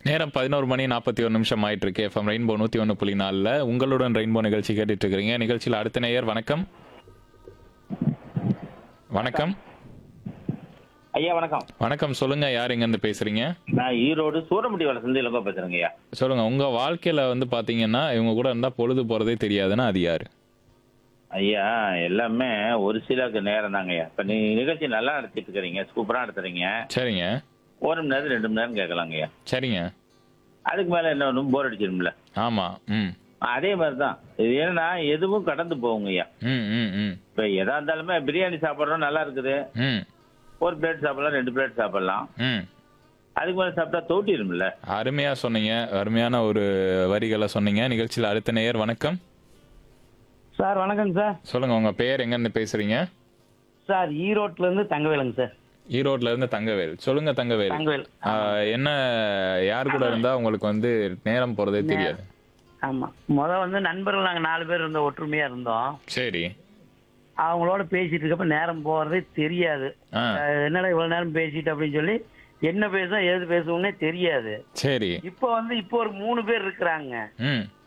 நேரம் பதினோரு மணி நாற்பத்தி ஒரு நிமிஷம் ஆயிட்டு இருக்கு எஃப்எம் ரெயின்போ நூத்தி ஒன்று புள்ளி நாலுல உங்களுடன் ரெயின்போ நிகழ்ச்சி கேட்டுட்டு இருக்கிறீங்க நிகழ்ச்சியில் அடுத்த நேயர் வணக்கம் வணக்கம் ஐயா வணக்கம் வணக்கம் சொல்லுங்க யார் எங்க இருந்து பேசுறீங்க நான் ஈரோடு சூரமுடி வள சந்தை இளங்கோ பேசுறேங்க ஐயா சொல்லுங்க உங்க வாழ்க்கையில வந்து பாத்தீங்கன்னா இவங்க கூட இருந்தா பொழுது போறதே தெரியாதுன்னா அது யாரு ஐயா எல்லாமே ஒரு சிலருக்கு நேரம் தாங்க ஐயா இப்ப நீ நிகழ்ச்சி நல்லா நடத்திட்டு இருக்கிறீங்க சூப்பரா நடத்துறீங்க சரிங்க ஒரு மணி நேரம் ரெண்டு மணி நேரம் கேட்கலாங்க ஐயா சரிங்க அதுக்கு மேல என்ன ஒன்றும் போர் அடிச்சிரும்ல ஆமா ம் அதே மாதிரி தான் இது ஏன்னா எதுவும் கடந்து போகுங்க ஐயா ம் ம் ம் இப்ப எதா இருந்தாலுமே பிரியாணி சாப்பிட்றோம் நல்லா இருக்குது ம் ஒரு பிளேட் சாப்பிடலாம் ரெண்டு பிளேட் சாப்பிடலாம் ம் அதுக்கு மேல சாப்பிட்டா தோட்டிடும்ல அருமையா சொன்னீங்க அருமையான ஒரு வரிகளை சொன்னீங்க நிகழ்ச்சியில் அடுத்த நேயர் வணக்கம் சார் வணக்கங்க சார் சொல்லுங்க உங்க பேர் எங்க இருந்து பேசுறீங்க சார் ஈரோட்ல இருந்து தங்கவேலுங்க சார் ஈரோட்ல இருந்து தங்கவேல் சொல்லுங்க தங்கவேல் தங்கவேல் ஆ, என்ன யார் கூட இருந்தா உங்களுக்கு வந்து நேரம் போறதே தெரியாது ஆமா முத வந்து நண்பர்கள் நாங்க நாலு பேர் இருந்தோம் ஒற்றுமையா இருந்தோம் சரி அவங்களோட பேசிட்டு இருக்கப்ப நேரம் போறதே தெரியாது ஆ அஹ் என்னடா இவ்வளவு நேரம் பேசிட்டு அப்படின்னு சொல்லி என்ன பேசும் ஏது பேசுவோம்னே தெரியாது சரி இப்போ வந்து இப்போ ஒரு மூணு பேர் இருக்கிறாங்க ம்